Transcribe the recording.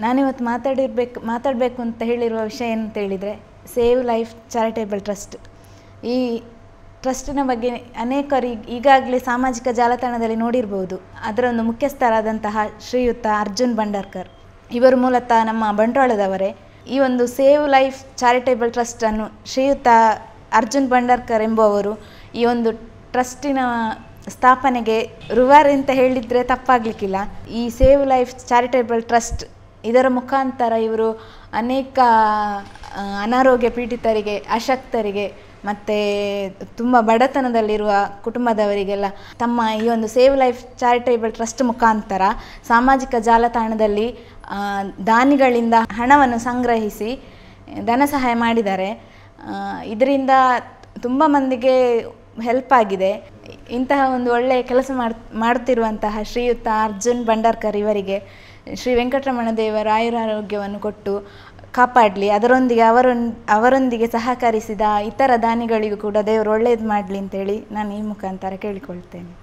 ನಾನಿವತ್ತು ಮಾತಾಡಿರ್ಬೇಕು ಮಾತಾಡಬೇಕು ಅಂತ ಹೇಳಿರುವ ವಿಷಯ ಏನಂತ ಹೇಳಿದರೆ ಸೇವ್ ಲೈಫ್ ಚಾರಿಟೇಬಲ್ ಟ್ರಸ್ಟ್ ಈ ಟ್ರಸ್ಟಿನ ಬಗ್ಗೆ ಅನೇಕರು ಈಗ- ಈಗಾಗಲೇ ಸಾಮಾಜಿಕ ಜಾಲತಾಣದಲ್ಲಿ ನೋಡಿರ್ಬೋದು ಅದರ ಒಂದು ಮುಖ್ಯಸ್ಥರಾದಂತಹ ಶ್ರೀಯುತ ಅರ್ಜುನ್ ಭಂಡಾರ್ಕರ್ ಇವರು ಮೂಲತಃ ನಮ್ಮ ಬಂಟ್ವಾಳದವರೇ ಈ ಒಂದು ಸೇವ್ ಲೈಫ್ ಚಾರಿಟೇಬಲ್ ಟ್ರಸ್ಟನ್ನು ಶ್ರೀಯುತ ಅರ್ಜುನ್ ಭಂಡಾರ್ಕರ್ ಎಂಬುವವರು ಈ ಒಂದು ಟ್ರಸ್ಟಿನ ಸ್ಥಾಪನೆಗೆ ರುವಾರಿ ಅಂತ ಹೇಳಿದರೆ ತಪ್ಪಾಗಲಿಕ್ಕಿಲ್ಲ ಈ ಸೇವ್ ಲೈಫ್ ಚಾರಿಟೇಬಲ್ ಟ್ರಸ್ಟ್ ಇದರ ಮುಖಾಂತರ ಇವರು ಅನೇಕ ಆ, ಅನಾರೋಗ್ಯ ಪೀಡಿತರಿಗೆ ಅಶಕ್ತರಿಗೆ ಮತ್ತು ತುಂಬ ಬಡತನದಲ್ಲಿರುವ ಕುಟುಂಬದವರಿಗೆಲ್ಲ ತಮ್ಮ ಈ ಒಂದು ಸೇವ್ ಲೈಫ್ ಚಾರಿಟೇಬಲ್ ಟ್ರಸ್ಟ್ ಮುಖಾಂತರ ಸಾಮಾಜಿಕ ಜಾಲತಾಣದಲ್ಲಿ ಆ, ದಾನಿಗಳಿಂದ ಹಣವನ್ನು ಸಂಗ್ರಹಿಸಿ ಧನ ಸಹಾಯ ಮಾಡಿದ್ದಾರೆ ಇದರಿಂದ ತುಂಬ ಮಂದಿಗೆ ಹೆಲ್ಪ್ ಆಗಿದೆ ಇಂತಹ ಒಂದು ಒಳ್ಳೆಯ ಕೆಲಸ ಮಾಡ್ ಮಾಡುತ್ತಿರುವಂತಹ ಶ್ರೀಯುತ ಅರ್ಜುನ್ ಭಂಡಾರ್ಕರ್ ಇವರಿಗೆ ಶ್ರೀ ವೆಂಕಟರಮಣ ದೇವರ ಆಯುರಾರೋಗ್ಯವನ್ನು ಕೊಟ್ಟು ಕಾಪಾಡಲಿ ಅದರೊಂದಿಗೆ ಅವರೊನ್ ಅವರೊಂದಿಗೆ ಸಹಕರಿಸಿದ ಇತರ ದಾನಿಗಳಿಗೂ ಕೂಡ ದೇವರು ಒಳ್ಳೆಯದು ಮಾಡಲಿ ಅಂತೇಳಿ ನಾನು ಈ ಮುಖಾಂತರ ಕೇಳಿಕೊಳ್ತೇನೆ